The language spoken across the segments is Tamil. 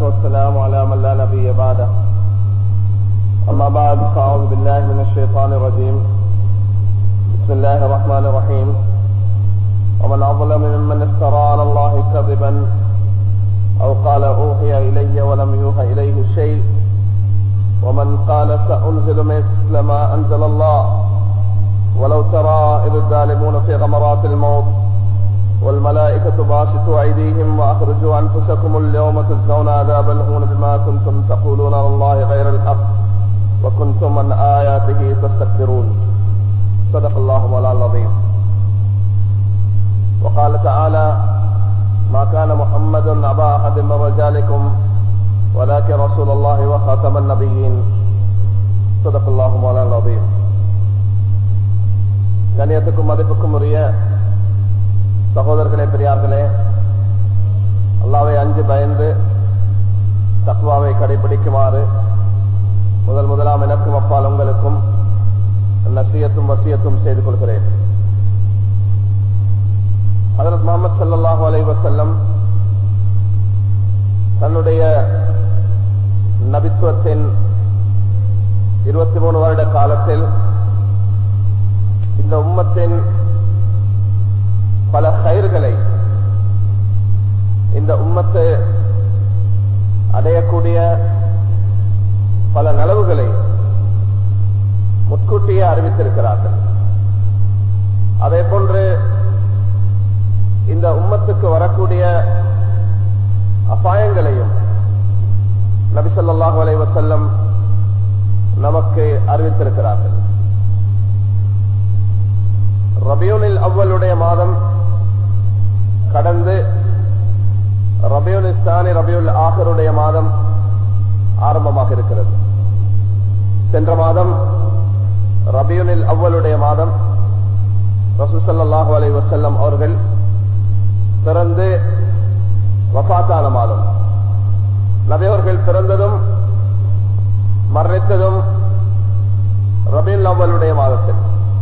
والسلام على من لا نبي بعده أما بعد فأعوذ بالله من الشيطان الرجيم بسم الله الرحمن الرحيم ومن أظلم ممن افترى على الله كذبا أو قال أوحي إلي ولم يوحى إليه شيء ومن قال سأنزل مثل ما أنزل الله ولو ترى إذ الظالمون في غمرات الموت والملائكة باسطوا أيديهم وأخرجوا أنفسكم اليوم تجزون عذاب الهون بما كنتم تقولون على الله غير الحق وكنتم عن آياته تستكبرون صدق الله مولانا العظيم وقال تعالى ما كان محمد أبا أحد من رجالكم ولكن رسول الله وخاتم النبيين صدق الله مولانا العظيم கண்ணியத்துக்கும் மதிப்புக்கும் உரிய சகோதரர்களே பெரியார்களே அல்லாவை அஞ்சு பயந்து தக்குவாவை கடைபிடிக்குமாறு முதல் முதலாம் எனக்கும் அப்பால் உங்களுக்கும் நசியத்தும் வசியத்தும் செய்து கொள்கிறேன் ஹதரத் முகமது சல்லாஹூ அலை வசல்லம் தன்னுடைய நபித்துவத்தின் இருபத்தி மூணு வருட காலத்தில் இந்த உம்மத்தின் பல கயிர்களை இந்த உம்மத்து அடையக்கூடிய பல நலவுகளை முன்கூட்டியே அறிவித்திருக்கிறார்கள் அதே போன்று இந்த உம்மத்துக்கு வரக்கூடிய அபாயங்களையும் நபிசல்லாஹு அலை வசல்லம் நமக்கு அறிவித்திருக்கிறார்கள் ரபியோனில் அவ்வளுடைய மாதம் கடந்து ரபியுல் இஸ்தானி ரபியுல் ஆகருடைய மாதம் ஆரம்பமாக இருக்கிறது சென்ற மாதம் ரபியுனில் அவ்வளுடைய மாதம் ரசூசல்லாஹு அலை வசல்லம் அவர்கள் பிறந்து வஃத்தான மாதம் நபியவர்கள் பிறந்ததும் மரணித்ததும் ரபியுல் அவ்வளுடைய மாதத்தில்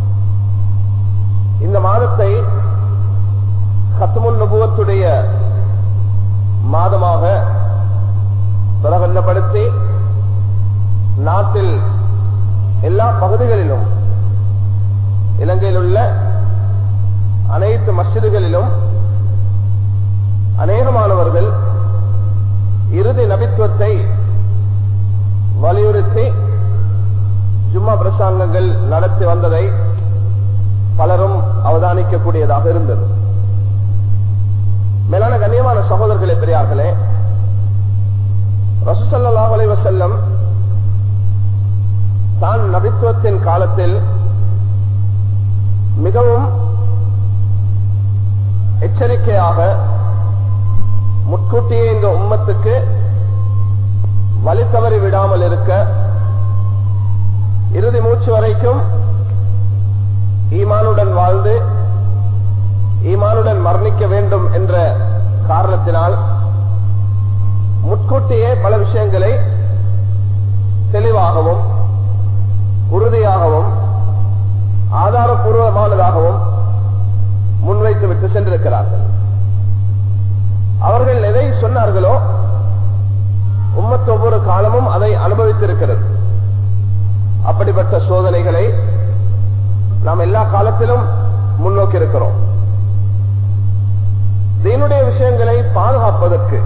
இந்த மாதத்தை ஹத்முல் நபுவத்துடைய மாதமாக பிரகடனப்படுத்தி நாட்டில் எல்லா பகுதிகளிலும் இலங்கையில் உள்ள அனைத்து மஸ்ஜிதுகளிலும் அநேகமானவர்கள் இறுதி நபித்துவத்தை வலியுறுத்தி ஜும்மா பிரசாங்கங்கள் நடத்தி வந்ததை பலரும் அவதானிக்கக்கூடியதாக இருந்தது மேலான கண்ணியமான சகோதரர்களே பெரியார்களே ரசூசல்லாஹ் அலைவசல்லம் தான் நபித்துவத்தின் காலத்தில் மிகவும் எச்சரிக்கையாக முன்கூட்டியே இந்த உம்மத்துக்கு வழி தவறி விடாமல் இருக்க இறுதி மூச்சு வரைக்கும் ஈமானுடன் வாழ்ந்து ஈமானுடன் மரணிக்க வேண்டும் என்ற காரணத்தினால் முன்கூட்டியே பல விஷயங்களை தெளிவாகவும் உறுதியாகவும் ஆதாரபூர்வமானதாகவும் முன்வைத்து விட்டு சென்றிருக்கிறார்கள் அவர்கள் எதை சொன்னார்களோ உம்மத்து ஒவ்வொரு காலமும் அதை அனுபவித்திருக்கிறது அப்படிப்பட்ட சோதனைகளை நாம் எல்லா காலத்திலும் முன்னோக்கி இருக்கிறோம் தீனுடைய விஷயங்களை பாதுகாப்பதற்கு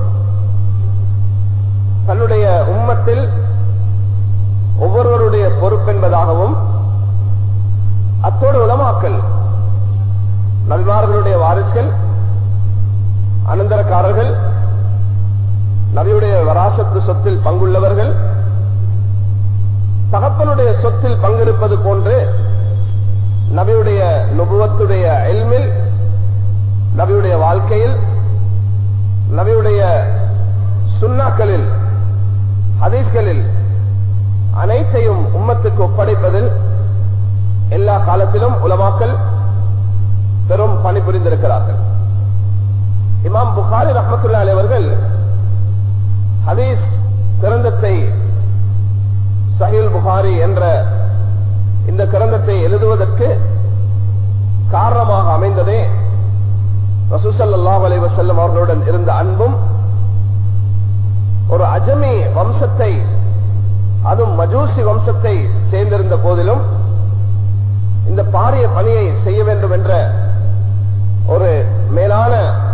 தன்னுடைய உம்மத்தில் ஒவ்வொருவருடைய பொறுப்பென்பதாகவும் அத்தோடு உலமாக்கல் நபிமார்களுடைய வாரிசுகள் அனந்தரக்காரர்கள் நபியுடைய வராசத்து சொத்தில் பங்குள்ளவர்கள் தகப்பனுடைய சொத்தில் பங்கிருப்பது போன்று நபியுடைய நுபுவத்துடைய எல்மில் நபியுடைய வாழ்க்கையில் நபியுடைய சுண்ணாக்களில் ஹதீஸ்களில் அனைத்தையும் உம்மத்துக்கு ஒப்படைப்பதில் எல்லா காலத்திலும் உலமாக்கல் பெரும் பணி புரிந்திருக்கிறார்கள் இமாம் புகாரி ரஹமத்துல்லா அவர்கள் ஹதீஸ் கிரந்தத்தை சஹில் புகாரி என்ற இந்த கிரந்தத்தை எழுதுவதற்கு காரணமாக அமைந்ததே ரசூசல்லாஹ் அலைவசல்லம் அவர்களுடன் இருந்த அன்பும் ஒரு அஜமி வம்சத்தை அதுவும் மஜூசி வம்சத்தை சேர்ந்திருந்த போதிலும் இந்த பாரிய பணியை செய்ய வேண்டும் என்ற ஒரு மேலான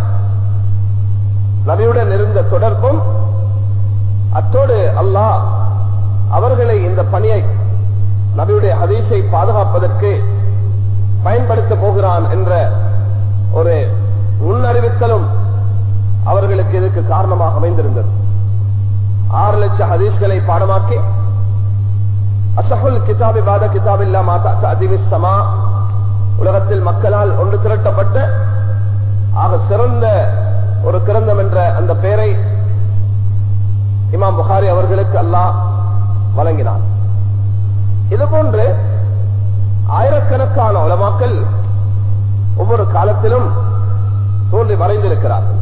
நபியுடன் இருந்த தொடர்பும் அத்தோடு அல்லாஹ் அவர்களை இந்த பணியை நபியுடைய ஹதீஸை பாதுகாப்பதற்கு பயன்படுத்த போகிறான் என்ற ஒரு முன்னறிவித்தலும் அவர்களுக்கு இதுக்கு காரணமாக அமைந்திருந்தது ஆறு லட்சம் ஹதீஸ்களை பாடமாக்கி அசஹுல் கிதாபி பாத கிதாபில்லா மாதா அதிவிஸ்தமா உலகத்தில் மக்களால் ஒன்று திரட்டப்பட்ட ஆக சிறந்த ஒரு கிரந்தம் என்ற அந்த பெயரை இமாம் புகாரி அவர்களுக்கு அல்லாஹ் வழங்கினான் இது போன்று ஆயிரக்கணக்கான உலமாக்கள் ஒவ்வொரு காலத்திலும் தோன்றி மறைந்திருக்கிறார்கள்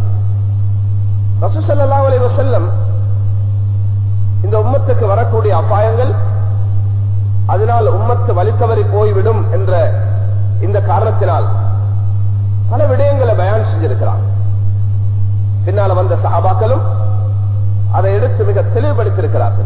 ரசூசல்லா அலி வசல்லம் இந்த உம்மத்துக்கு வரக்கூடிய அபாயங்கள் அதனால் உம்மத்து வலித்தவறி போய்விடும் என்ற இந்த காரணத்தினால் பல விடயங்களை பயான் செஞ்சிருக்கிறார் பின்னால வந்த சஹாபாக்களும் அதை எடுத்து மிக தெளிவுபடுத்தியிருக்கிறார்கள்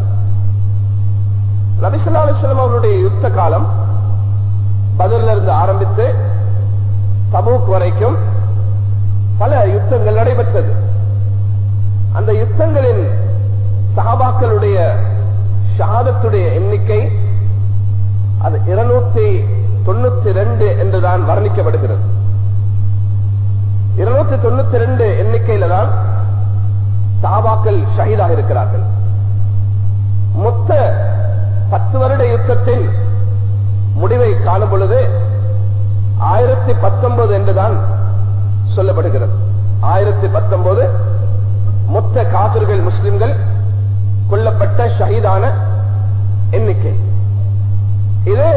நபிசுல்லா அலிஸ்லாம் அவருடைய யுத்த காலம் பதில இருந்து ஆரம்பித்து தபூக் வரைக்கும் பல யுத்தங்கள் நடைபெற்றது அந்த யுத்தங்களின் சஹாபாக்களுடைய ஷஹாதத்துடைய எண்ணிக்கை அது இருநூத்தி தொண்ணூத்தி ரெண்டு என்றுதான் வர்ணிக்கப்படுகிறது இருநூத்தி தொண்ணூத்தி ரெண்டு எண்ணிக்கையில தான் சாபாக்கள் ஷஹீதாக இருக்கிறார்கள் மொத்த பத்து வருட யுத்தத்தின் முடிவை காணும் பொழுது ஆயிரத்தி பத்தொன்பது என்றுதான் சொல்லப்படுகிறது ஆயிரத்தி பத்தொன்பது மொத்த காபிர்கள் முஸ்லிம்கள் கொல்லப்பட்ட ஷஹீதான எண்ணிக்கை இது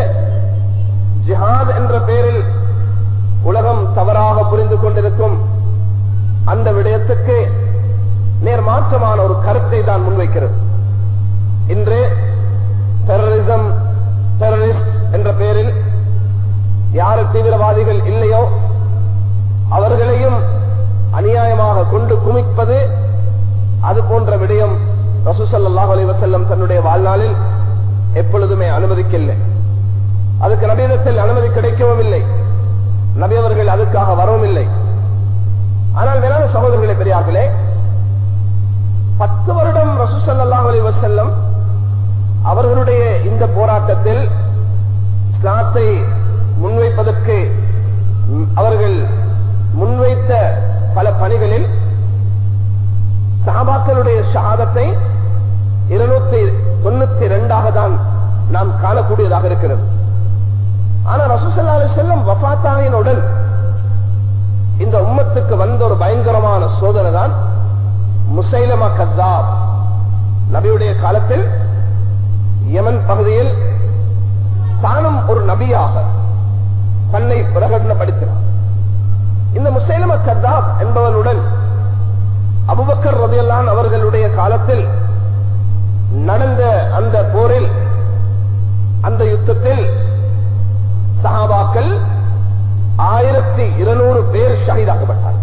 ஜிஹாத் என்ற பெயரில் உலகம் தவறாக புரிந்து கொண்டிருக்கும் அந்த விடயத்துக்கு நேர் மாற்றமான ஒரு கருத்தை தான் முன்வைக்கிறது இன்று டெரரிசம் டெரரிஸ்ட் என்ற பெயரில் யாரு தீவிரவாதிகள் இல்லையோ அவர்களையும் அநியாயமாக கொண்டு குமிப்பது அது போன்ற விடயம் ரசூசல்லாஹ் அலைவசல்லம் தன்னுடைய வாழ்நாளில் எப்பொழுதுமே அனுமதிக்கவில்லை அதுக்கு நபீதத்தில் அனுமதி கிடைக்கவும் இல்லை நபி அவர்கள் அதுக்காக வரவும் இல்லை ஆனால் வேளாண் சகோதரர்களை பெரியார்களே பத்து வருடம் ரசூசல்லாஹ் அலி வசல்லம் அவர்களுடைய இந்த போராட்டத்தில் இஸ்லாத்தை முன்வைப்பதற்கு அவர்கள் முன்வைத்த பல பணிகளில் சஹாபாக்களுடைய ஷஹாதத்தை இருநூத்தி தொண்ணூத்தி ரெண்டாக தான் நாம் காணக்கூடியதாக இருக்கிறது ஆனா ரசூசல்லா அலி செல்லம் வஃத்தாவினுடன் இந்த உம்மத்துக்கு வந்த ஒரு பயங்கரமான சோதனை தான் முசைலமா கத்தாப் நபியுடைய காலத்தில் யமன் பகுதியில் தானும் ஒரு நபியாக தன்னை பிரகடனப்படுத்தினார் இந்த முசைலம கத்தாப் என்பவனுடன் அபுபக்கர் ரதியல்லான் அவர்களுடைய காலத்தில் நடந்த அந்த போரில் அந்த யுத்தத்தில் சஹாபாக்கள் ஆயிரத்தி இருநூறு பேர் ஷஹீதாக்கப்பட்டார்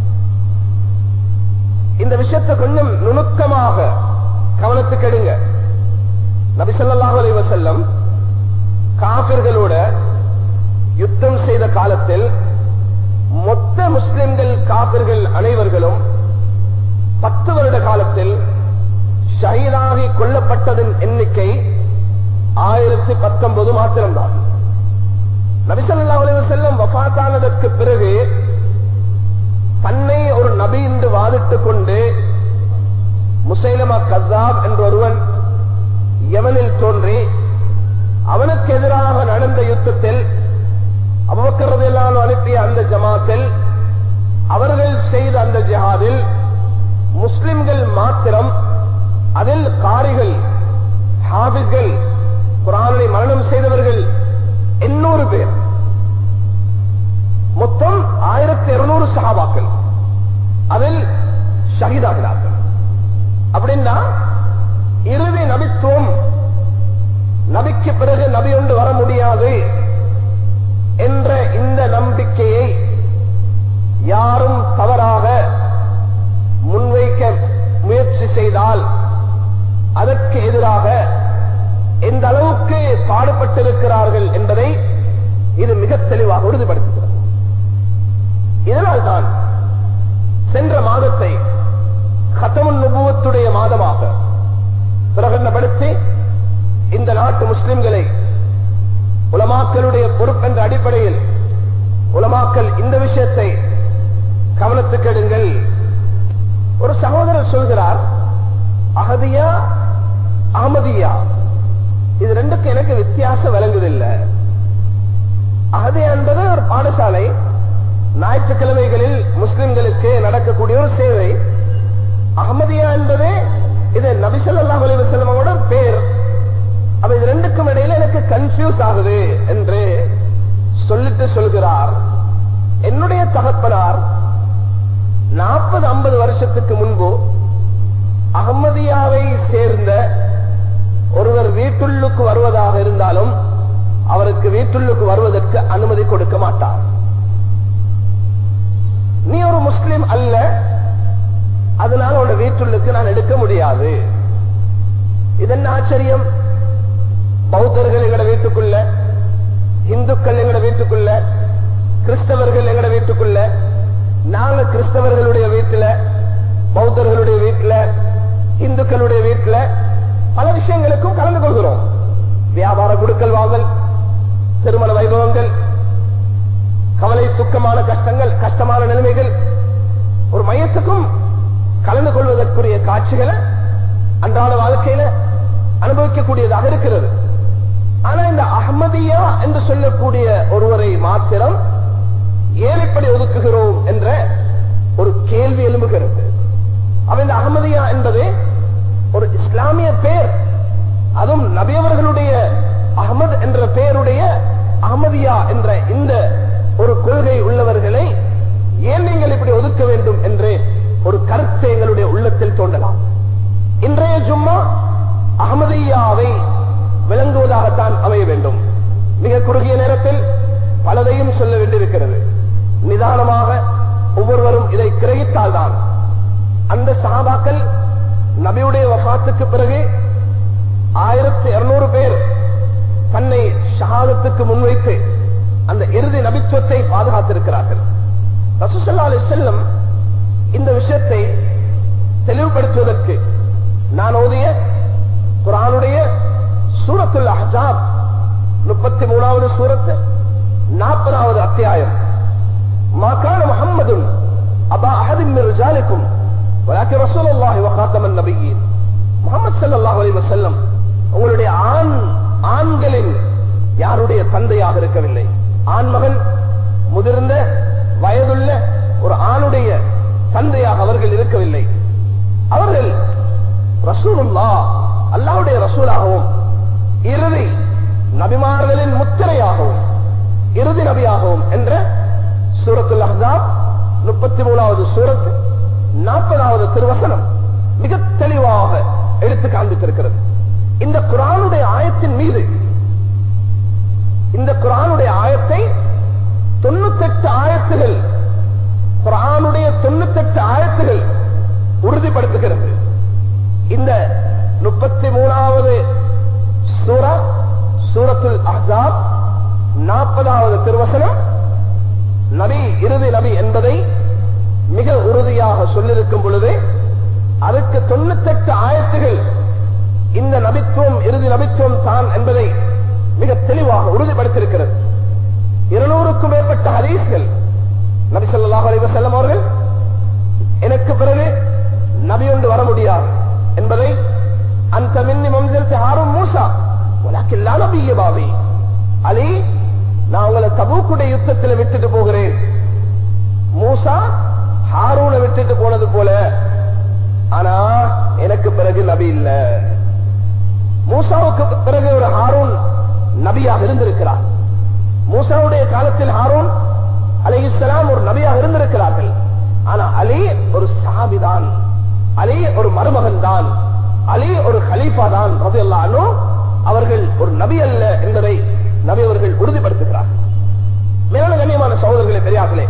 இந்த விஷயத்தை கொஞ்சம் நுணுக்கமாக கவனத்துக்கு எடுங்க நபிசல்லாஹு அலி வசல்லம் காபிர்களோட யுத்தம் செய்த காலத்தில் மொத்த முஸ்லிம்கள் காபிர்கள் அனைவர்களும் பத்து வருட காலத்தில் ஷஹீதாகி கொல்லப்பட்டதன் எண்ணிக்கை ஆயிரத்தி பத்தொன்பது மாத்திரம்தான் நபிசல்லா அலி வசல்லம் வஃத்தானதற்கு பிறகு தன்னை ஒரு நபி என்று வாதிட்டுக் கொண்டு முசைலமா கசாப் என்ற ஒருவன் யமனில் தோன்றி அவனுக்கு எதிராக நடந்த யுத்தத்தில் அவ்வக்கிறதெல்லாம் அனுப்பிய அந்த ஜமாத்தில் அவர்கள் செய்த அந்த ஜிஹாதில் முஸ்லிம்கள் மாத்திரம் அதில் காரிகள் ஹாபிஸ்கள் குரானை மரணம் செய்தவர்கள் எண்ணூறு பேர் மொத்தம் ஆயிரத்தி இருநூறு சகாபாக்கள் அதில் ஷஹீதாகிறார்கள் அப்படின்னா இறுதி நபித்துவம் நபிக்கு பிறகு நபி ஒன்று வர முடியாது என்ற இந்த நம்பிக்கையை யாரும் தவறாக முன்வைக்க முயற்சி செய்தால் அதற்கு எதிராக எந்த அளவுக்கு பாடுபட்டிருக்கிறார்கள் என்பதை இது மிக தெளிவாக உறுதிப்படுத்துகிறது இதனால் தான் சென்ற மாதத்தை கதமுன் நுபுவத்துடைய மாதமாக பிரகடனப்படுத்தி இந்த நாட்டு முஸ்லிம்களை உலமாக்களுடைய பொறுப்பென்ற அடிப்படையில் உலமாக்கல் இந்த விஷயத்தை கவனத்துக்கு எடுங்கள் ஒரு சகோதரர் சொல்கிறார் அகதியா அகமதியா இது ரெண்டுக்கும் எனக்கு வித்தியாசம் விளங்குதில்லை அகதியா என்பது ஒரு பாடசாலை ஞாயிற்றுக்கிழமைகளில் முஸ்லிம்களுக்கு நடக்கக்கூடிய ஒரு சேவை அகமதியா என்பது இது நபிசல்லா அலிவசல்லமோட பேர் அப்ப இது ரெண்டுக்கும் இடையில எனக்கு கன்ஃபியூஸ் ஆகுது என்று சொல்லிட்டு சொல்கிறார் என்னுடைய தகப்பனார் நாற்பது ஐம்பது வருஷத்துக்கு முன்பு அகமதியாவை சேர்ந்த ஒருவர் வீட்டுள்ளுக்கு வருவதாக இருந்தாலும் அவருக்கு வீட்டுள்ளுக்கு வருவதற்கு அனுமதி கொடுக்க மாட்டார் நீ ஒரு முஸ்லிம் அல்ல அதனால உன்னோட வீட்டுள்ளுக்கு நான் எடுக்க முடியாது இதென்ன ஆச்சரியம் பௌத்தர்கள் எங்கட வீட்டுக்குள்ள இந்துக்கள் எங்கட வீட்டுக்குள்ள கிறிஸ்தவர்கள் எங்கட வீட்டுக்குள்ள நாங்க கிறிஸ்தவர்களுடைய வீட்டுல பௌத்தர்களுடைய வீட்டுல இந்துக்களுடைய வீட்டுல பல விஷயங்களுக்கும் கலந்து கொள்கிறோம் வியாபார குடுக்கல் வாங்கல் திருமண வைபவங்கள் கவலை துக்கமான கஷ்டங்கள் கஷ்டமான நிலைமைகள் ஒரு மையத்துக்கும் கலந்து கொள்வதற்குரிய காட்சிகளை அன்றாட வாழ்க்கையில அனுபவிக்கக்கூடியதாக இருக்கிறது ஆனா இந்த அஹமதியா என்று சொல்லக்கூடிய ஒருவரை மாத்திரம் ஏன் இப்படி ஒதுக்குகிறோம் என்ற ஒரு கேள்வி எழும்புகிறது அவ இந்த அகமதியா என்பது ஒரு இஸ்லாமிய பேர் அதுவும் நபியவர்களுடைய அகமது என்ற பெயருடைய அகமதியா என்ற இந்த ஒரு கொள்கை உள்ளவர்களை ஏன் நீங்கள் இப்படி ஒதுக்க வேண்டும் என்று ஒரு கருத்தை எங்களுடைய உள்ளத்தில் தோன்றலாம் இன்றைய ஜும்மா அகமதியாவை விளங்குவதாகத்தான் அமைய வேண்டும் மிக குறுகிய நேரத்தில் பலதையும் சொல்ல வேண்டியிருக்கிறது நிதானமாக ஒவ்வொருவரும் இதை கிரகித்தால்தான் அந்த சகாபாக்கள் நபியுடைய வஃத்துக்கு பிறகு ஆயிரத்தி இருநூறு பேர் தன்னை ஷஹாதத்துக்கு முன்வைத்து அந்த இறுதி நபித்துவத்தை பாதுகாத்திருக்கிறார்கள் ரசூசல்லா அலி செல்லம் இந்த விஷயத்தை தெளிவுபடுத்துவதற்கு நான் ஓதிய குரானுடைய சூரத்துல் அஹாப் முப்பத்தி மூணாவது சூரத்து நாற்பதாவது அத்தியாயம் மாக்கான முகம்மது அபா அஹதின் ரிஜாலிக்கும் ولكن رسول الله وخاتم النبيين முகமது ஸல்லல்லாஹு அலைஹி வஸல்லம் உங்களுடைய ஆண் ஆண்களின் யாருடைய தந்தையாக இருக்கவில்லை ஆண்மகன் முதிர்ந்த வயதுள்ள ஒரு ஆணுடைய தந்தையாக அவர்கள் இருக்கவில்லை அவர்கள் ரசூலுல்லா அல்லாவுடைய ரசூலாகவும் இறுதி நபிமார்களின் முத்திரையாகவும் இறுதி நபியாகவும் என்ற சூரத்துல் அஹாப் முப்பத்தி மூணாவது சூரத்து நாற்பதாவது திருவசனம் மிக தெளிவாக எடுத்து காண்பித்திருக்கிறது இந்த குரானுடைய ஆயத்தின் மீது இந்த குரானுடைய ஆயத்தை தொண்ணூத்தெட்டு ஆயத்துகள் குரானுடைய தொண்ணூத்தெட்டு ஆயத்துகள் உறுதிப்படுத்துகிறது இந்த முப்பத்தி மூணாவது சூரா சூரத்துல் அஹாப் நாற்பதாவது திருவசனம் நபி இறுதி நபி என்பதை மிக உறுதியாக சொல்லியிருக்கும் பொழுது அதுக்கு தொண்ணூத்தெட்டு ஆயத்துகள் இந்த நபித்துவம் இறுதி நபித்துவம் தான் என்பதை மிக தெளிவாக உறுதிப்படுத்தியிருக்கிறது இருநூறுக்கும் மேற்பட்ட ஹதீஸ்கள் நபி சொல்லாஹ் அலைவ செல்லம் அவர்கள் எனக்கு பிறகு நபி ஒன்று வர முடியாது என்பதை அந்த மின்னி மம்சல் ஹாரும் மூசா உனக்கு நபிய பாவி அலி நான் உங்களை தபூக்குடைய யுத்தத்தில் விட்டுட்டு போகிறேன் மூசா ஹாரூனை விட்டுட்டு போனது போல ஆனா எனக்கு பிறகு நபி இல்ல மூசாவுக்கு பிறகு ஒரு ஹாரூன் நபியாக இருந்திருக்கிறார் மூசாவுடைய காலத்தில் ஹாரூன் அலி இஸ்லாம் ஒரு நபியாக இருந்திருக்கிறார்கள் ஆனா அலி ஒரு சாபிதான் அலி ஒரு மருமகன் தான் அலி ஒரு ஹலீஃபா தான் ரவி அல்லானோ அவர்கள் ஒரு நபி அல்ல என்பதை நபி அவர்கள் உறுதிப்படுத்துகிறார் மேலான கண்ணியமான சகோதரர்களே பெரியார்களே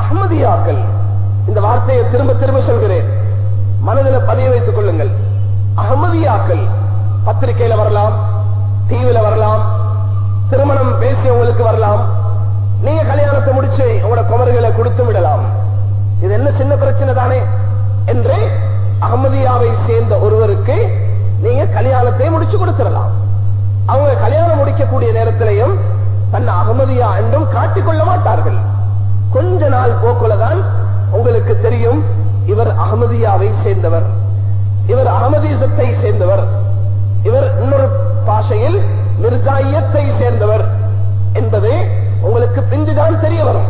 அஹமதியாக்கள் இந்த வார்த்தையை திரும்ப திரும்ப சொல்கிறேன் மனதில் பதிய வைத்துக் கொள்ளுங்கள் அகமதியாக்கள் பத்திரிகையில வரலாம் டிவியில வரலாம் திருமணம் பேசி உங்களுக்கு வரலாம் நீங்க கல்யாணத்தை முடிச்சு உங்களோட குமர்களை கொடுத்து விடலாம் இது என்ன சின்ன பிரச்சனை தானே என்று அகமதியாவை சேர்ந்த ஒருவருக்கு நீங்க கல்யாணத்தை முடிச்சு கொடுத்துடலாம் அவங்க கல்யாணம் முடிக்கக்கூடிய நேரத்திலையும் தன்னை அகமதியா என்றும் காட்டிக்கொள்ள மாட்டார்கள் கொஞ்ச நாள் போக்குலதான் உங்களுக்கு தெரியும் இவர் அகமதியாவை சேர்ந்தவர் இவர் அகமதீசத்தை சேர்ந்தவர் இவர் இன்னொரு பாஷையில் மிர்சாயத்தை சேர்ந்தவர் என்பது உங்களுக்கு பிந்துதான் தெரிய வரும்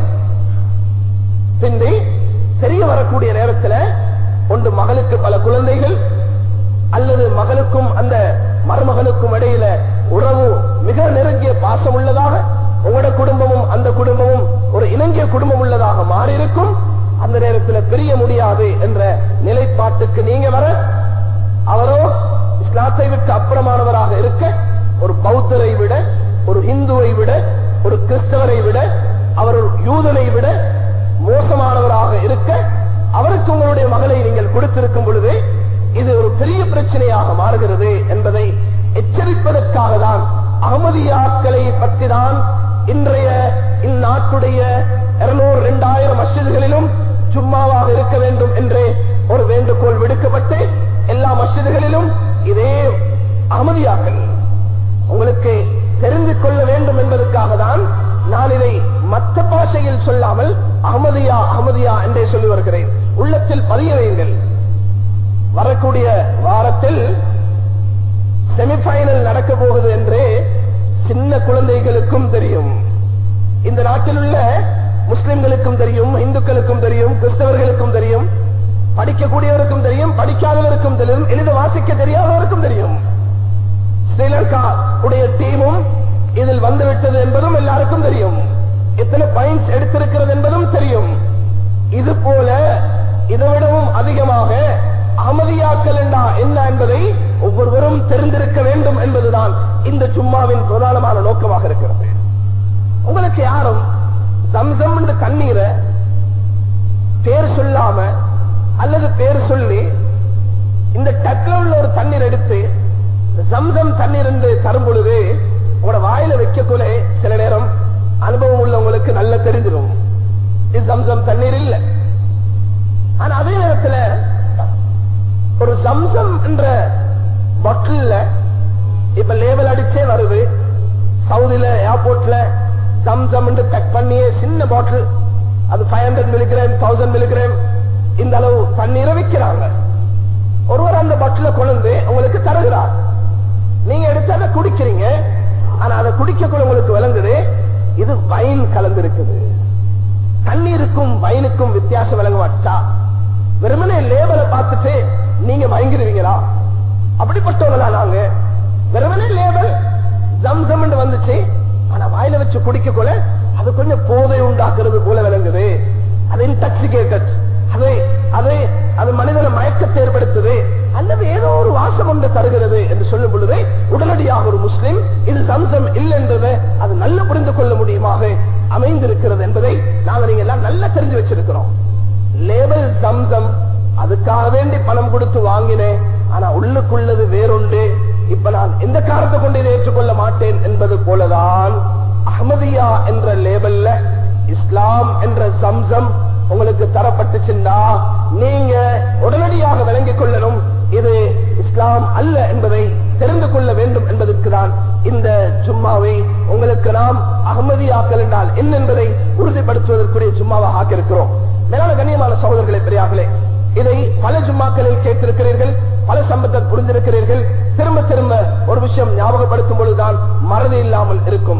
பிந்தி தெரிய வரக்கூடிய நேரத்தில் ஒன்று மகளுக்கு பல குழந்தைகள் அல்லது மகளுக்கும் அந்த மருமகனுக்கும் இடையில உறவு மிக நெருங்கிய பாசம் உள்ளதாக உங்களோட குடும்பமும் அந்த குடும்பமும் ஒரு இணங்கிய குடும்பம் உள்ளதாக மாறி இருக்கும் அந்த நேரத்தில் பிரிய முடியாது என்ற நிலைப்பாட்டுக்கு நீங்க வர அவரோ இஸ்லாத்தை விட்டு அப்புறமானவராக இருக்க ஒரு பௌத்தரை விட ஒரு இந்துவை விட ஒரு கிறிஸ்தவரை விட அவர் ஒரு யூதனை விட மோசமானவராக இருக்க அவருக்கு உங்களுடைய மகளை நீங்கள் கொடுத்திருக்கும் பொழுது இது ஒரு பெரிய பிரச்சனையாக மாறுகிறது என்பதை எச்சரிப்பதற்காக தான் அகமதியாக்களை பற்றி தான் இன்றைய இந்நாட்டுடைய இருநூறு இரண்டாயிரம் மசிதிகளிலும் சும்மாவாக இருக்க வேண்டும் என்று ஒரு வேண்டுகோள் விடுக்கப்பட்டு எல்லா மசிதிகளிலும் இதே அகமதியாக்கள் உங்களுக்கு தெரிந்து கொள்ள வேண்டும் என்பதற்காக தான் நான் இதை மற்ற பாஷையில் சொல்லாமல் அகமதியா அகமதியா என்றே சொல்லி வருகிறேன் உள்ளத்தில் பதிய வையுங்கள் வரக்கூடிய வாரத்தில் செமிபைனல் நடக்க போகுது என்று சின்ன குழந்தைகளுக்கும் தெரியும் இந்த நாட்டில் உள்ள முஸ்லிம்களுக்கும் தெரியும் இந்துக்களுக்கும் தெரியும் கிறிஸ்தவர்களுக்கும் தெரியும் படிக்கக்கூடியவருக்கும் தெரியும் படிக்காதவருக்கும் தெரியும் எழுத வாசிக்க தெரியாதவருக்கும் தெரியும் ஸ்ரீலங்கா உடைய டீமும் இதில் வந்துவிட்டது என்பதும் எல்லாருக்கும் தெரியும் எத்தனை பாயிண்ட்ஸ் எடுத்திருக்கிறது என்பதும் தெரியும் இது போல இதை விடவும் அதிகமாக அகமதியாக்கல் என்றா என்ன என்பதை ஒவ்வொருவரும் தெரிந்திருக்க வேண்டும் என்பதுதான் இந்த சும்மாவின் பிரதானமான நோக்கமாக இருக்கிறது உங்களுக்கு யாரும் சம்சம் என்று தண்ணீரை பேர் சொல்லாம அல்லது பேர் சொல்லி இந்த டக்ல உள்ள ஒரு தண்ணீர் எடுத்து சம்சம் தண்ணீர் என்று தரும் பொழுது உங்களோட வாயில வைக்கக்குள்ள சில நேரம் அனுபவம் உள்ளவங்களுக்கு நல்லா தெரிஞ்சிடும் இது சம்சம் தண்ணீர் இல்லை ஆனா அதே நேரத்தில் ஒரு சம்சம் என்ற பாட்டில் இப்ப லேபிள் அடிச்சே வருது சவுதியில ஏர்போர்ட்ல சம்சம் என்று பேக் பண்ணியே சின்ன பாட்டில் அது five hundred milligram thousand milligram இந்த அளவு தண்ணீரை விற்கிறாங்க ஒருவர் அந்த பாட்டில கொண்டு உங்களுக்கு தருகிறார் நீங்க எடுத்து அதை குடிக்கிறீங்க ஆனா அதை குடிக்கக்குள்ள உங்களுக்கு விளங்குது இது வைன் கலந்து இருக்குது தண்ணீருக்கும் வைனுக்கும் வித்தியாசம் விளங்க மாட்டா வெறுமனே லேபலை பார்த்துட்டு நீங்க பயங்கிருவீங்களா அப்படிப்பட்டவங்களா நாங்க வெறுமனே லேபல் ஜம் ஜம் வந்துச்சு ஆனா வாயில வச்சு குடிக்கக்குள்ள அது கொஞ்சம் போதை உண்டாக்குறது போல விளங்குது அது இன்டாக்சிகேட்டட் அது அது அது மனிதன மயக்கத்தை ஏற்படுத்துது அல்லது ஏதோ ஒரு வாசம் ஒன்று தருகிறது என்று சொல்லும் பொழுது உடனடியாக ஒரு முஸ்லிம் இது சம்சம் இல்லை என்றதை அது நல்ல புரிந்து கொள்ள முடியுமாக அமைந்திருக்கிறது என்பதை நாங்கள் நீங்க எல்லாம் நல்லா தெரிஞ்சு வச்சிருக்கிறோம் லேபல் சம்சம் அதுக்காக வேண்டி பணம் கொடுத்து வாங்கினேன் ஆனா உள்ளுக்குள்ளது வேறொன்று இப்ப நான் எந்த காரணத்தை கொண்டு இதை ஏற்றுக்கொள்ள மாட்டேன் என்பது போலதான் அஹமதியா என்ற லேபல்ல இஸ்லாம் என்ற சம்சம் உங்களுக்கு தரப்பட்டுச்சுன்னா நீங்க உடனடியாக விளங்கிக் கொள்ளணும் இது இஸ்லாம் அல்ல என்பதை தெரிந்து கொள்ள வேண்டும் என்பதற்கு தான் இந்த சும்மாவை உங்களுக்கு நாம் அகமதியாக்கல் என்றால் என்ன என்பதை உறுதிப்படுத்துவதற்குரிய சும்மாவாக ஆக்கியிருக்கிறோம் மேலான கண்ணியமான சகோதரர்களை பெரியார்களே இதை பல ஜும்மாக்களில் கேட்டிருக்கிறீர்கள் பல சம்பத்தை புரிந்திருக்கிறீர்கள் திரும்ப திரும்ப ஒரு விஷயம் ஞாபகப்படுத்தும் பொழுதுதான் மறதி இல்லாமல் இருக்கும்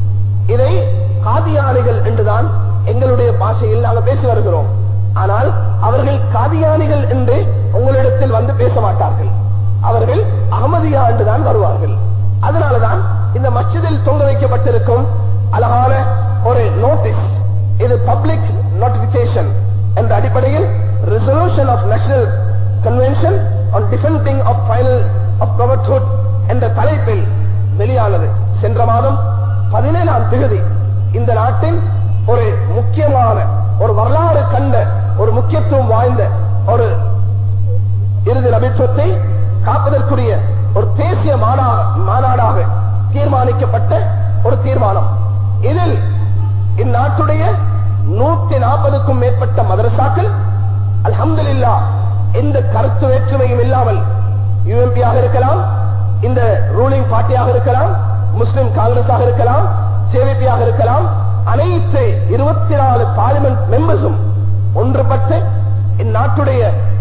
இதை காதியானிகள் என்றுதான் எங்களுடைய பாஷையில் நாங்கள் பேசி வருகிறோம் ஆனால் அவர்கள் காதியானிகள் என்று உங்களிடத்தில் வந்து பேச மாட்டார்கள் அவர்கள் அகமதியா என்றுதான் வருவார்கள் அதனாலதான் இந்த மஸ்ஜிதில் தொங்க வைக்கப்பட்டிருக்கும் அழகான ஒரு நோட்டீஸ் இது பப்ளிக் நோட்டிபிகேஷன் என்ற அடிப்படையில் resolution of national convention on defending of final of brotherhood என்ற தலைப்பில் வெளியானது சென்ற மாதம் பதினேழாம் திகதி இந்த நாட்டின் ஒரு முக்கியமான ஒரு வரலாறு கண்ட ஒரு முக்கியத்துவம் வாய்ந்த ஒரு இறுதி நபித்துவத்தை காப்பதற்குரிய ஒரு தேசிய மாநா- மாநாடாக தீர்மானிக்கப்பட்ட ஒரு தீர்மானம் இதில் இந்நாட்டுடைய நூத்தி நாற்பதுக்கும் மேற்பட்ட மதரசாக்கள் அல்ஹம்துலில்லா எந்த கருத்து வேற்றுமையும் இல்லாமல் யூஎம்பியாக இருக்கலாம் இந்த ரூலிங் பார்ட்டியாக இருக்கலாம் முஸ்லிம் காங்கிரஸாக இருக்கலாம் ஜேவிபியாக இருக்கலாம் அனைத்து இருபத்தி நாலு பார்லிமெண்ட் மெம்பர்ஸும் ஒன்றுபட்டு இந்நாட்டுடைய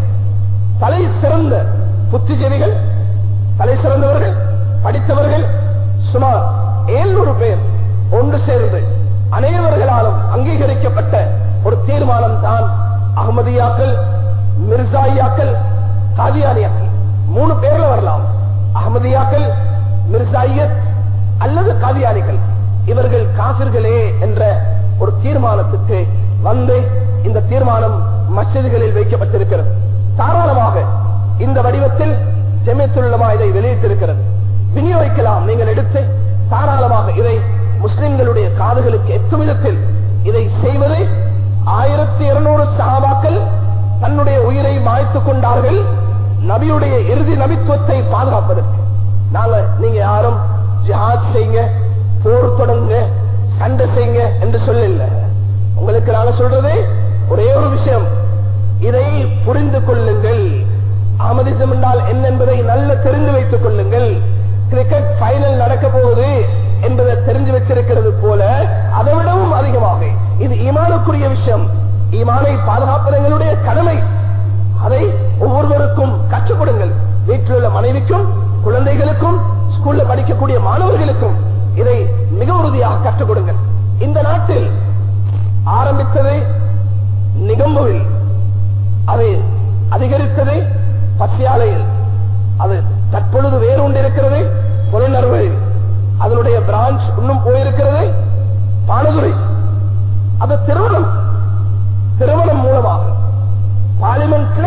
தலை சிறந்த புத்திஜீவிகள் தலை சிறந்தவர்கள் படித்தவர்கள் சுமார் 700 பேர் ஒன்று சேர்ந்து அனைவர்களாலும் அங்கீகரிக்கப்பட்ட ஒரு தீர்மானம் தான் அகமதியாக்கள் மிர்சாயியாக்கள் காதியானியாக்கள் மூணு பேர்ல வரலாம் அகமதியாக்கள் மிர்சாயியத் அல்லது காதியானிகள் இவர்கள் காபிர்களே என்ற ஒரு தீர்மானத்துக்கு வந்து இந்த தீர்மானம் மஸ்ஜிதுகளில் வைக்கப்பட்டிருக்கிறது தாராளமாக இந்த வடிவத்தில் ஜெமியத்துள்ளமா இதை வெளியிட்டிருக்கிறது விநியோகிக்கலாம் நீங்கள் எடுத்து தாராளமாக இதை முஸ்லிம்களுடைய காதுகளுக்கு எட்டும் விதத்தில் இதை செய்வது ஆயிரத்தி இருநூறு சகாபாக்கள் தன்னுடைய உயிரை மாய்த்துக் கொண்டார்கள் நபியுடைய இறுதி நபித்துவத்தை பாதுகாப்பதற்கு நாங்க நீங்க யாரும் ஜிஹாத் செய்யுங்க போர் தொடங்க சண்டை செய்யுங்க என்று சொல்லல உங்களுக்கு நாங்க சொல்றது ஒரே ஒரு விஷயம் இதை புரிந்து கொள்ளுங்கள் அகமதிசம் என்றால் என்ன என்பதை நல்ல தெரிந்து வைத்துக் கொள்ளுங்கள் கிரிக்கெட் ஃபைனல் நடக்க போகுது என்பதை தெரிஞ்சு வச்சிருக்கிறது போல அதை விடவும் அதிகமாக இது ஈமானுக்குரிய விஷயம் ஈமானை பாதுகாப்பது எங்களுடைய கடமை அதை ஒவ்வொருவருக்கும் கற்றுக் கொடுங்கள் வீட்டில் உள்ள மனைவிக்கும் குழந்தைகளுக்கும் ஸ்கூல்ல படிக்கக்கூடிய மாணவர்களுக்கும் இதை மிக உறுதியாக கற்றுக் கொடுங்கள் இந்த நாட்டில் ஆரம்பித்தது நிகம்புவில் அது அதிகரித்தது பத்தியாலையில் அது தற்பொழுது வேறு ஒன்று இருக்கிறது புலனறுவையில் அதனுடைய பிரான்ச் இன்னும் போயிருக்கிறது பானதுரை அது திருமணம் திருமணம் மூலமாக பார்லிமெண்ட்ல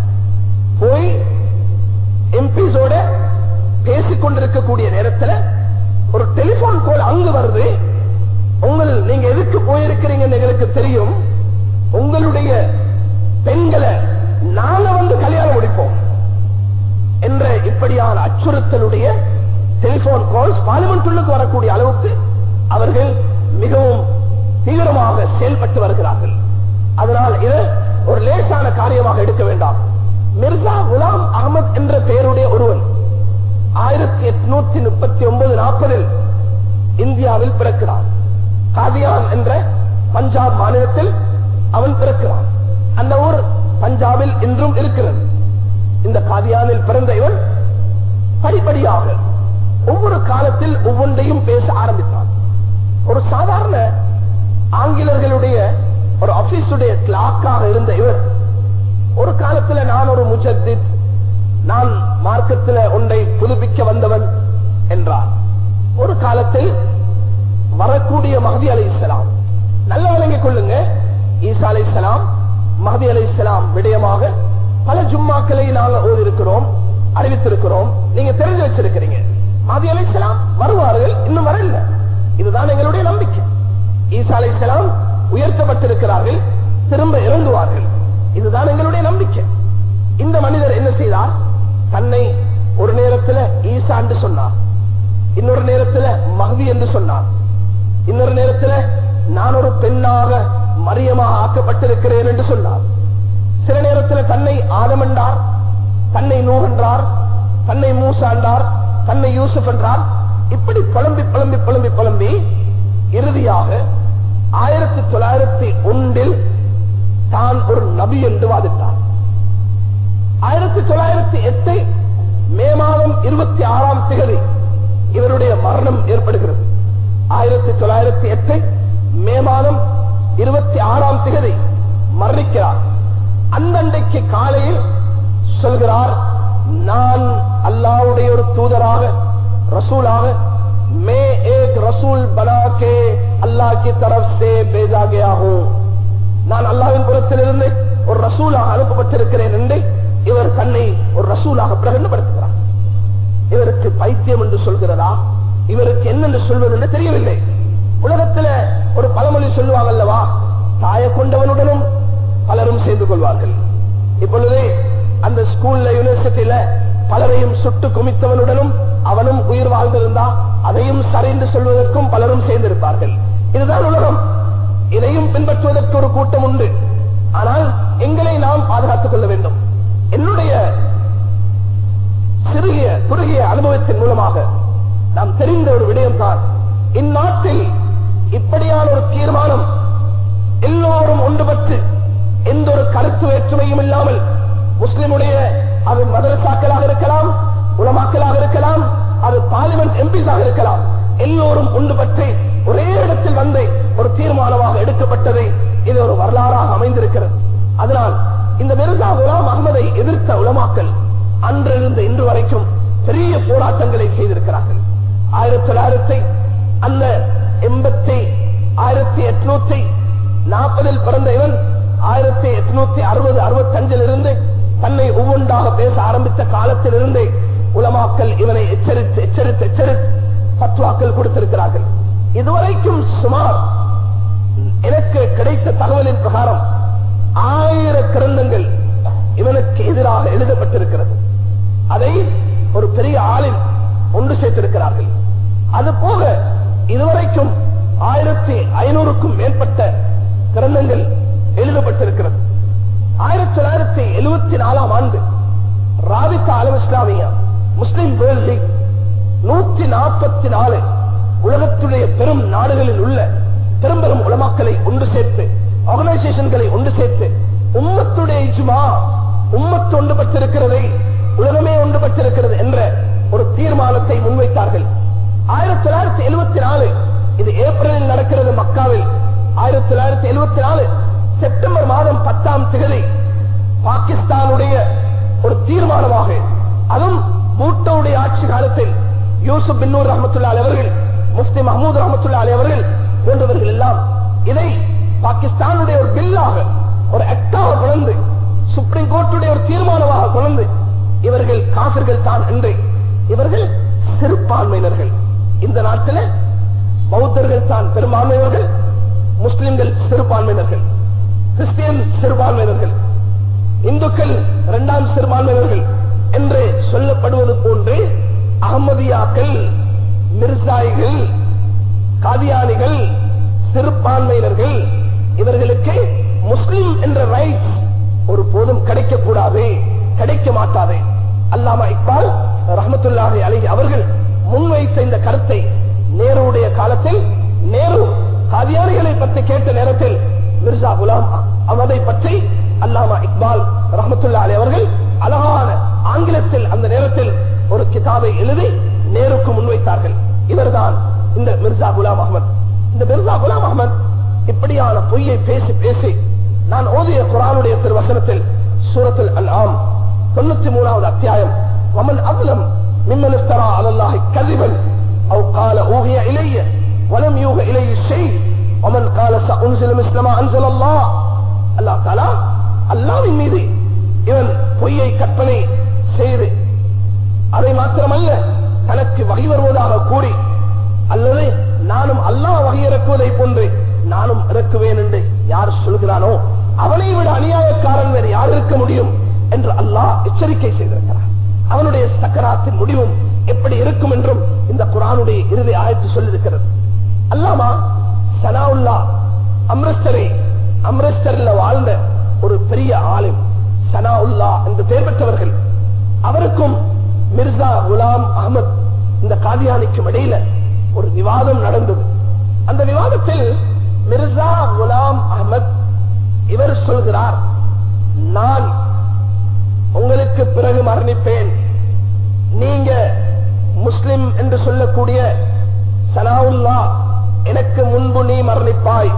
போய் எம்பிஸோட பேசிக் கொண்டிருக்கக்கூடிய நேரத்தில் ஒரு டெலிபோன் கால் அங்கு வருது உங்கள் நீங்க எதுக்கு போயிருக்கிறீங்கன்னு எங்களுக்கு தெரியும் உங்களுடைய பெண்களை நாங்க வந்து கல்யாணம் முடிப்போம் என்ற இப்படியான அச்சுறுத்தலுடைய டெலிபோன் கால்ஸ் பார்லிமெண்ட்டுள்ளுக்கு வரக்கூடிய அளவுக்கு அவர்கள் மிகவும் தீவிரமாக செயல்பட்டு வருகிறார்கள் அதனால் இது ஒரு லேசான காரியமாக எடுக்க வேண்டாம் மிர்சா குலாம் அகமது என்ற பெயருடைய ஒருவன் ஆயிரத்தி எட்நூத்தி முப்பத்தி ஒன்பது நாற்பதில் இந்தியாவில் பிறக்கிறான் காதியான் என்ற பஞ்சாப் மாநிலத்தில் அவன் பிறக்கிறான் அந்த ஊர் பஞ்சாபில் இன்றும் இருக்கிறது இந்த காதியானில் பிறந்த இவன் படிப்படியாக ஒவ்வொரு காலத்தில் ஒவ்வொன்றையும் பேச ஆரம்பித்தான் ஒரு சாதாரண ஆங்கிலர்களுடைய ஒரு ஆபீஸுடைய கிளாக்காக இருந்த இவர் ஒரு காலத்துல நான் ஒரு முஜத்தித் நான் மார்க்கத்தில் ஒன்றை புதுப்பிக்க வந்தவன் என்றார் ஒரு காலத்தில் வரக்கூடிய மஹதி அலை இஸ்லாம் நல்ல விளங்கிக் கொள்ளுங்க ஈசா அலை இஸ்லாம் மஹதி அலை இஸ்லாம் விடயமாக பல ஜும்மாக்களை நாங்கள் ஓதிருக்கிறோம் அறிவித்திருக்கிறோம் நீங்க தெரிஞ்சு வச்சிருக்கிறீங்க மஹதி அலை இஸ்லாம் வருவார்கள் இன்னும் வரல இதுதான் எங்களுடைய நம்பிக்கை ஈசா அலை இஸ்லாம் உயர்த்தப்பட்டிருக்கிறார்கள் திரும்ப இறங்குவார்கள் இதுதான் எங்களுடைய நம்பிக்கை இந்த மனிதர் என்ன செய்தார் தன்னை ஒரு நேரத்தில் ஈசா என்று சொன்னார் இன்னொரு நேரத்தில் மகதி என்று சொன்னார் இன்னொரு நேரத்தில் நான் ஒரு பெண்ணாக மரியமாக ஆக்கப்பட்டிருக்கிறேன் என்று சொன்னார் சில நேரத்தில் தன்னை ஆதம் என்றார் தன்னை நூஹ் என்றார் தன்னை மூசா என்றார் தன்னை யூசுப் என்றார் இப்படி புலம்பி புலம்பி புலம்பி புலம்பி இறுதியாக ஆயிரத்தி தொள்ளாயிரத்தி ஒன்றில் தான் ஒரு நபி என்று வாதிட்டார் ஆயிரத்தி தொள்ளாயிரத்தி எட்டு மே மாதம் இருபத்தி ஆறாம் திகதி இவருடைய மரணம் ஏற்படுகிறது ஆயிரத்தி தொள்ளாயிரத்தி எட்டு மே மாதம் இருபத்தி ஆறாம் திகதி மரணிக்கிறார் அந்தண்டைக்கு காலையில் சொல்கிறார் நான் அல்லாவுடைய ஒரு தூதராக ரசூலாக மே ஏக் ரசூல் பனா கே அல்லாஹ் கி தரப் சே பேஜா கயா ஹூம் நான் அல்லாவின் புறத்திலிருந்து ஒரு ரசூலாக அனுப்பப்பட்டிருக்கிறேன் என்று இவர் தன்னை ஒரு ரசூலாக பிரகடனப்படுத்துகிறார் இவருக்கு பைத்தியம் என்று சொல்கிறதா இவருக்கு என்னென்று சொல்வது என்று தெரியவில்லை உலகத்துல ஒரு பழமொழி சொல்லுவாங்கல்லவா தாய கொண்டவனுடனும் பலரும் சேர்ந்து கொள்வார்கள் இப்பொழுது அந்த ஸ்கூல்ல யூனிவர்சிட்டியில பலரையும் சுட்டு குமித்தவனுடனும் அவனும் உயிர் வாழ்ந்திருந்தா அதையும் சரிந்து சொல்வதற்கும் பலரும் சேர்ந்திருப்பார்கள் இதுதான் உலகம் இதையும் பின்பற்றுவதற்கு ஒரு கூட்டம் உண்டு ஆனால் எங்களை நாம் பாதுகாத்துக் கொள்ள வேண்டும் என்னுடைய சிறிய குறுகிய அனுபவத்தின் மூலமாக நாம் தெரிந்த ஒரு விடயம்தான் இந்நாட்டில் இப்படியான ஒரு தீர்மானம் எல்லோரும் ஒன்றுபட்டு எந்த ஒரு கருத்து வேற்றுமையும் இல்லாமல் முஸ்லிமுடைய அது மதரசாக்களாக இருக்கலாம் உலமாக்களாக இருக்கலாம் அது பார்லிமெண்ட் எம்பிஸாக இருக்கலாம் எல்லோரும் ஒன்றுபட்டு ஒரே இடத்தில் வந்து ஒரு தீர்மானமாக எடுக்கப்பட்டது இது ஒரு வரலாறாக அமைந்திருக்கிறது அதனால் இந்த மிர்சா குலாம் அகமதை எதிர்த்த உலமாக்கல் அன்றிருந்து இன்று வரைக்கும் பெரிய போராட்டங்களை செய்திருக்கிறார்கள் ஆயிரத்தி தொள்ளாயிரத்தி அந்த எண்பத்தி ஆயிரத்தி எட்நூத்தி நாற்பதில் பிறந்த இவன் ஆயிரத்தி எட்நூத்தி அறுபது அறுபத்தி அஞ்சில் இருந்து தன்னை ஒவ்வொன்றாக பேச ஆரம்பித்த காலத்திலிருந்தே உலமாக்கல் இவனை எச்சரித்து எச்சரித்து எச்சரித்து பத்வாக்கள் கொடுத்திருக்கிறார்கள் இதுவரைக்கும் சுமார் எனக்கு கிடைத்த தகவலின் பிரகாரம் ஆயிர கிரந்தங்கள் இவனுக்கு எதிராக எழுதப்பட்டிருக்கிறது அதை ஒரு பெரிய ஆளில் ஒன்று சேர்த்திருக்கிறார்கள் அது போக இதுவரைக்கும் ஆயிரத்தி ஐநூறுக்கும் மேற்பட்ட கிரந்தங்கள் எழுதப்பட்டிருக்கிறது ஆயிரத்தி தொள்ளாயிரத்தி எழுபத்தி நாலாம் ஆண்டு ராபிகா அலம் இஸ்லாமியா முஸ்லிம் வேர்ல்ட் லீக் நூற்றி நாற்பத்தி நாலு உலகத்துடைய பெரும் நாடுகளில் உள்ள பெரும் பெரும் உலமாக்களை ஒன்று சேர்த்து ஆர்கனைசேஷன்களை ஒன்று சேர்த்து உம்மத்துடைய இஜ்மா உம்மத்து ஒன்றுபட்டிருக்கிறதை உலகமே ஒன்றுபட்டிருக்கிறது என்ற ஒரு தீர்மானத்தை முன்வைத்தார்கள் ஆயிரத்தி தொள்ளாயிரத்தி எழுபத்தி நாலு இது ஏப்ரலில் நடக்கிறது மக்காவில் ஆயிரத்தி தொள்ளாயிரத்தி எழுபத்தி நாலு செப்டம்பர் மாதம் பத்தாம் தேதி பாகிஸ்தானுடைய ஒரு தீர்மானமாக அதுவும் பூட்டோடைய ஆட்சி காலத்தில் யூசுப் பின்னூர் ரஹமத்துல்லா அவர்கள் முஃப்தி மஹமூத் ரஹமத்துல்லா அவர்கள் போன்றவர்கள் எல்லாம் இதை பாகிஸ்தானுடைய ஒரு பில்லாக ஒரு ஆக்டாக கொண்டு சுப்ரீம் கோர்ட்டுடைய ஒரு தீர்மானமாக கொண்டு இவர்கள் காசிர்கள் தான் என்று இவர்கள் சிறுபான்மையினர்கள் இந்த நாட்டில் பௌத்தர்கள் தான் பெரும்பான்மையினர்கள் முஸ்லிம்கள் சிறுபான்மையினர்கள் கிறிஸ்டியன் சிறுபான்மையினர்கள் இந்துக்கள் இரண்டாம் சிறுபான்மையினர்கள் என்று சொல்லப்படுவது போன்று அகமதியாக்கள் மிர்சாய்கள் காதியானிகள் சிறுபான்மையினர்கள் இவர்களுக்கு முஸ்லிம் என்ற ரைட் ஒரு போதும் கிடைக்கக்கூடாது கிடைக்க மாட்டாது அல்லாமா இக்பால் ரஹமத்துல்லாஹி அலி அவர்கள் முன்வைத்த இந்த கருத்தை நேருடைய காலத்தில் நேரு காதியானிகளை பற்றி கேட்ட நேரத்தில் மிர்சா குலாம் அவதை பற்றி அல்லாமா இக்பால் ரஹமத்துல்லா அலி அவர்கள் அழகான ஆங்கிலத்தில் அந்த நேரத்தில் ஒரு கிதாபை எழுதி நேருக்கு முன்வைத்தார்கள் இவர்தான் இந்த மிர்சா குலாம் அகமது இந்த மிர்சா குலாம் அகமது இப்படியான பொய்யை பேசி பேசி நான் ஓதிய குரானுடைய திருவசனத்தில் சூரத்தில் அல் ஆம் தொண்ணூத்தி மூணாவது அத்தியாயம் ومن أظلم ممن افترى على الله كذبا أو قال أوهي إلي ولم يوهى إلي شيء ومن قال سأنزل مثل ما أنزل الله الله تعالى அல்லாவின் மீது இவன் பொய்யை கற்பனை செய்து அதை மாத்திரமல்ல தனக்கு வகை வருவதாக கூறி அல்லது நானும் அல்லாஹ் வகை இறக்குவதை போன்று நானும் இறக்குவேன் என்று யார் சொல்கிறானோ அவனை விட அநியாயக்காரன் வேறு யார் இருக்க முடியும் என்று அல்லாஹ் எச்சரிக்கை செய்திருக்கிறார் அவனுடைய சக்கராத்தின் முடிவும் எப்படி இருக்கும் என்றும் இந்த குரானுடைய இறுதி ஆயத்து சொல்லியிருக்கிறது அல்லாமா சனாவுல்லா அம்ரிஸ்டரை அம்ரிஸ்டர்ல வாழ்ந்த ஒரு பெரிய ஆலிம் சனாவுல்லா என்று பெயர் பெற்றவர்கள் அவருக்கும் மிர்சா குலாம் அகமது இந்த காதியானிக்கும் இடையில ஒரு விவாதம் நடந்தது அந்த விவாதத்தில் மிர்சா குலாம் அகமது இவர் சொல்கிறார் நான் உங்களுக்கு பிறகு மரணிப்பேன் நீங்க முஸ்லிம் என்று சொல்லக்கூடிய சனாவுல்லா எனக்கு முன்பு நீ மரணிப்பாய்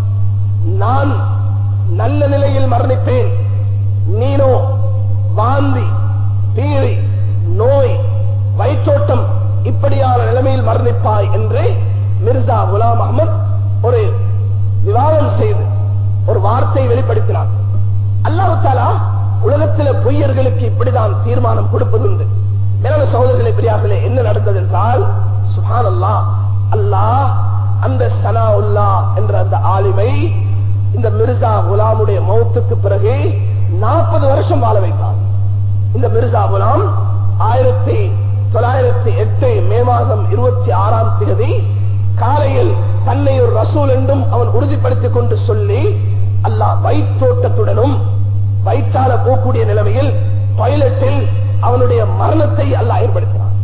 நான் நல்ல நிலையில் மரணிப்பேன் நீனோ வாந்தி பீழி நோய் வயிற்றோட்டம் இப்படியான நிலைமையில் மரணிப்பாய் என்று மிர்சா குலாம் அகமது ஒரு விவாதம் செய்து ஒரு வார்த்தை வெளிப்படுத்தினார் அல்லாஹு தாலா உலகத்தில பொய்யர்களுக்கு இப்படிதான் தீர்மானம் கொடுப்பதுண்டு மேலான சகோதரர்களை பெரியார்களே என்ன நடந்தது என்றால் சுஹான் அல்லா அல்லாஹ் அந்த சனா உல்லா என்ற அந்த ஆலிமை இந்த மிர்சா குலாமுடைய மௌத்துக்கு பிறகு நாற்பது வருஷம் வாழ வைத்தார் இந்த மிர்சா குலாம் ஆயிரத்தி தொள்ளாயிரத்தி எட்டு மே மாதம் இருபத்தி ஆறாம் தேதி காலையில் தன்னை ஒரு ரசூல் என்றும் அவன் உறுதிப்படுத்திக் கொண்டு சொல்லி அல்லாஹ் வயிற்றோட்டத்துடனும் வயிற்றால போகக்கூடிய நிலைமையில் டாய்லெட்டில் அவனுடைய மரணத்தை அல்லாஹ் ஏற்படுத்தினான்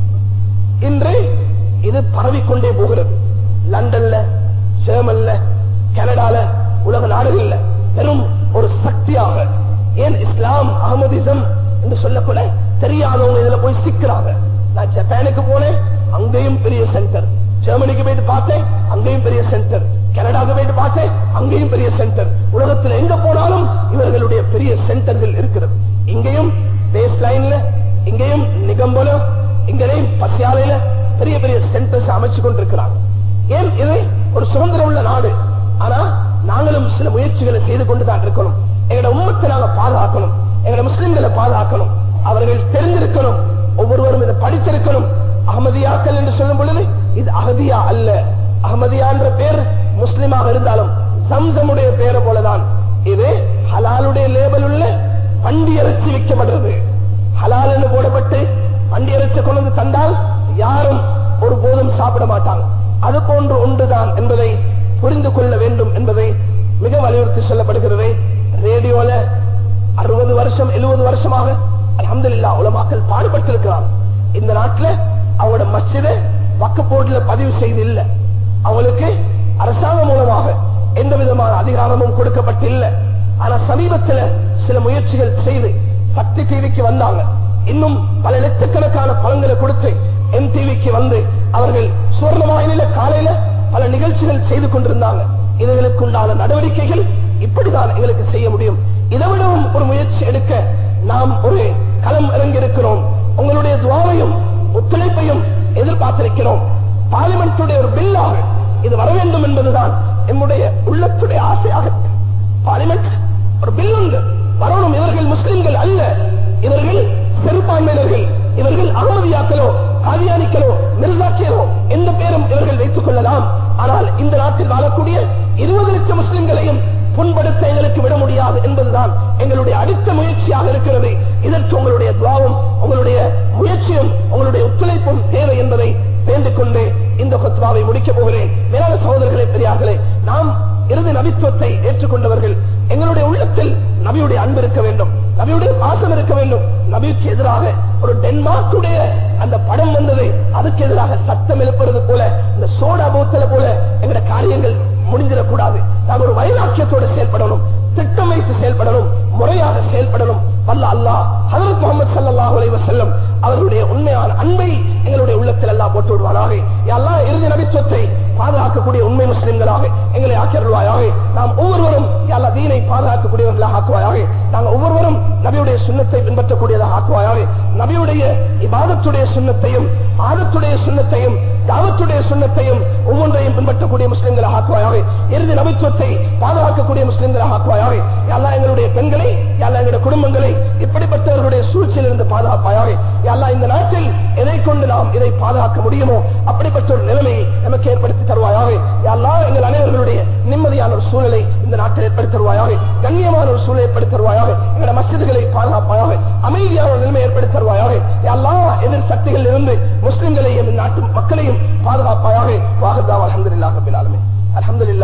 இன்று இது பரவிக்கொண்டே போகிறது லண்டன்ல ஜெர்மன்ல கனடால உலக நாடுகள்ல பெரும் ஒரு சக்தியாக ஏன் இஸ்லாம் அகமதிசம் என்று சொல்லக்கூட தெரியாதவங்க இதுல போய் சிக்கிறாங்க நான் ஜப்பானுக்கு போனேன் அங்கேயும் பெரிய சென்டர் ஜெர்மனிக்கு போயிட்டு பார்த்தேன் அங்கேயும் பெரிய சென்டர் கனடாக்கு போயிட்டு பார்த்தேன் அங்கேயும் பெரிய சென்டர் உலகத்தில் எங்க போனாலும் இவர்களுடைய பெரிய சென்டர்கள் இருக்கிறது இங்கேயும் பேஸ் லைன்ல இங்கேயும் நிகம்போல இங்கேயும் பசியாலையில பெரிய பெரிய சென்டர்ஸ் அமைச்சு கொண்டிருக்கிறாங்க ஏன் இது ஒரு சுதந்திரம் உள்ள நாடு ஆனா நாங்களும் சில முயற்சிகளை செய்து கொண்டுதான் இருக்கணும் எங்களோட உண்மத்தை நாங்க பாதுகாக்கணும் எங்களோட முஸ்லிம்களை பாதுகாக்கணும் அவர்கள் தெரிந்திருக்கணும் ஒவ்வொருவரும் இதை படித்திருக்கணும் அகமதியாக்கள் என்று சொல்லும் பொழுது இது அகதியா அல்ல அகமதியான்ற பேர் முஸ்லிமாக இருந்தாலும் சம்சமுடைய பேரை போலதான் இது ஹலாலுடைய லேபல் உள்ள பண்டி இறைச்சி விற்கப்படுறது ஹலால் என்று போடப்பட்டு பண்டி இறைச்சி கொண்டு வந்து தந்தால் யாரும் ஒரு போதும் சாப்பிட மாட்டாங்க அது போன்று ஒன்றுதான் என்பதை புரிந்து கொள்ள வேண்டும் என்பதை மிக வலியுறுத்தி சொல்லப்படுகிறது ரேடியோல அறுபது வருஷம் எழுபது வருஷமாக அலமதுல்லா உலமாக்கள் பாடுபட்டிருக்கிறார் இந்த நாட்டில் அவங்களோட மஸ்ஜித வக்க போர்டுல பதிவு செய்து இல்ல அவங்களுக்கு அரசாங்கம் மூலமாக எந்த விதமான அதிகாரமும் கொடுக்கப்பட்டில்லை ஆனா சமீபத்தில் சில முயற்சிகள் செய்து சக்தி டிவிக்கு வந்தாங்க இன்னும் பல லட்சக்கணக்கான பலன்களை கொடுத்து எம் டிவிக்கு வந்து அவர்கள் சுவர்ணவாயில காலையில பல நிகழ்ச்சிகள் செய்து கொண்டிருந்தாங்க இதுகளுக்கு உண்டான நடவடிக்கைகள் இப்படிதான் எங்களுக்கு செய்ய முடியும் இதை விடவும் ஒரு முயற்சி எடுக்க நாம் ஒரு களம் இறங்கியிருக்கிறோம் உங்களுடைய துவாரையும் ஒத்துழைப்பையும் எதிர்பார்த்திருக்கிறோம் பார்லிமெண்டுடைய ஒரு பில்லாக இது வர வேண்டும் என்பதுதான் என்னுடைய உள்ளத்துடைய ஆசையாக பார்லிமெண்ட் ஒரு பில் உண்டு வரணும் இவர்கள் முஸ்லிம்கள் அல்ல இவர்கள் சிறுபான்மையினர்கள் இவர்கள் அகமதியாக்களோ காதியானிக்களோ மிர்சாக்கியலோ எந்த பேரும் இவர்கள் வைத்துக் கொள்ளலாம் ஆனால் இந்த நாட்டில் வாழக்கூடிய இருபது லட்சம் முஸ்லிம்களையும் புண்படுத்த எங்களுக்கு விட முடியாது என்பதுதான் எங்களுடைய அடுத்த முயற்சியாக இருக்கிறது இதற்கு உங்களுடைய துவாவும் உங்களுடைய முயற்சியும் உங்களுடைய ஒத்துழைப்பும் தேவை என்பதை வேண்டிக் கொண்டு இந்த கொத்வாவை முடிக்கப் போகிறேன் மேலான சகோதரர்களே பெரியார்களே நாம் இறுதி நபித்துவத்தை ஏற்றுக்கொண்டவர்கள் எங்களுடைய உள்ளத்தில் நபியுடைய அன்பு இருக்க வேண்டும் நபியுடைய பாசம் இருக்க வேண்டும் நபிக்கு எதிராக ஒரு டென்மார்க்குடைய அந்த படம் வந்தது அதுக்கு எதிராக சத்தம் எழுப்புறது போல இந்த சோடா போத்தல போல எங்களுடைய காரியங்கள் முடிஞ்சிடக்கூடாது நாங்கள் ஒரு வைராக்கியத்தோடு செயல்படணும் திட்டம் வைத்து செயல்படணும் முறையாக செயல்படணும் வல்ல அல்லாஹ் ஹதரத் முகமது சல்லாஹ் செல்லும் அவர்களுடைய உண்மையான அன்பை எங்களுடைய உள்ளத்தில் எல்லாம் போட்டு விடுவானாக எல்லாம் இறுதி நபித்துவத்தை பாதுகாக்கக்கூடிய உண்மை முஸ்லிம்களாக எங்களை ஆக்கியருள்வாயாக நாம் ஒவ்வொருவரும் எல்லா தீனை பாதுகாக்கக்கூடியவர்களாக ஆக்குவாயாக நாங்கள் ஒவ்வொருவரும் நபியுடைய சுண்ணத்தை பின்பற்றக்கூடியதாக ஆக்குவாயாக நபியுடைய இபாதத்துடைய சுண்ணத்தையும் ஆதத்துடைய சுண்ணத்தையும் தாவத்துடைய சுண்ணத்தையும் ஒவ்வொன்றையும் பின்பற்றக்கூடிய முஸ்லிம்களாக ஆக்குவாயாக இறுதி நபித்துவத்தை பாதுகாக்கக்கூடிய முஸ்லிம்களாக ஆக்குவாயாக எல்லா எங்களுடைய பெண்களை எல்லா எங்களுடைய குடும்பங்களை இப்படிப்பட்டவர்களுடைய சூழ்ச்சியிலிருந்து பாதுகாப்பாயாக எல்லா இந்த நாட்டில் எதை கொண்டு நாம் இதை பாதுகாக்க முடியுமோ அப்படிப்பட்ட ஒரு நிலைமையை நமக்கு ஏற்படுத்தி தருவாயாக எல்லா எங்கள் அனைவர்களுடைய நிம்மதியான ஒரு சூழலை இந்த நாட்டில் ஏற்படுத்தி தருவாயாக கண்ணியமான ஒரு சூழலை ஏற்படுத்தி தருவாயாக எங்களுடைய மசிதிகளை பாதுகாப்பாயாக அமைதியான ஒரு நிலைமை ஏற்படுத்தி தருவாயாக எல்லா எதிர் சக்திகளில் இருந்து முஸ்லிம்களையும் நாட்டு மக்களையும் பாதுகாப்பாயாக வாகர்தா அலமதுல்லாஹ் அலமதுல்லா